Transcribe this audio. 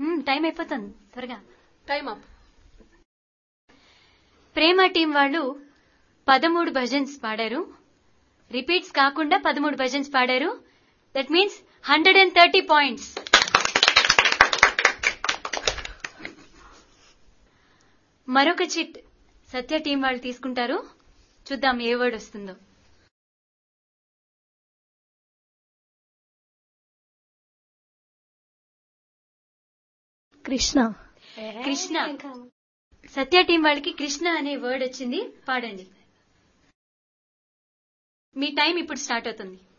మ్మ్, time అయిపోతుంది త్వరగా time up ప్రేమ team వాళ్ళు పదమూడు భజన్స్ పాడారు రిపీట్స్ కాకుండా పదమూడు భజన్స్ పాడారు that means hundred and thirty points మరొక చిట్ సత్య టీం వాళ్ళు తీసుకుంటారు చూద్దాం ఏ వర్డ్ వస్తుందో కృష్ణ కృష్ణ సత్య టీం వాళ్ళకి కృష్ణ అనే వర్డ్ వచ్చింది పాడండి మీ టైం ఇప్పుడు స్టార్ట్ అవుతుంది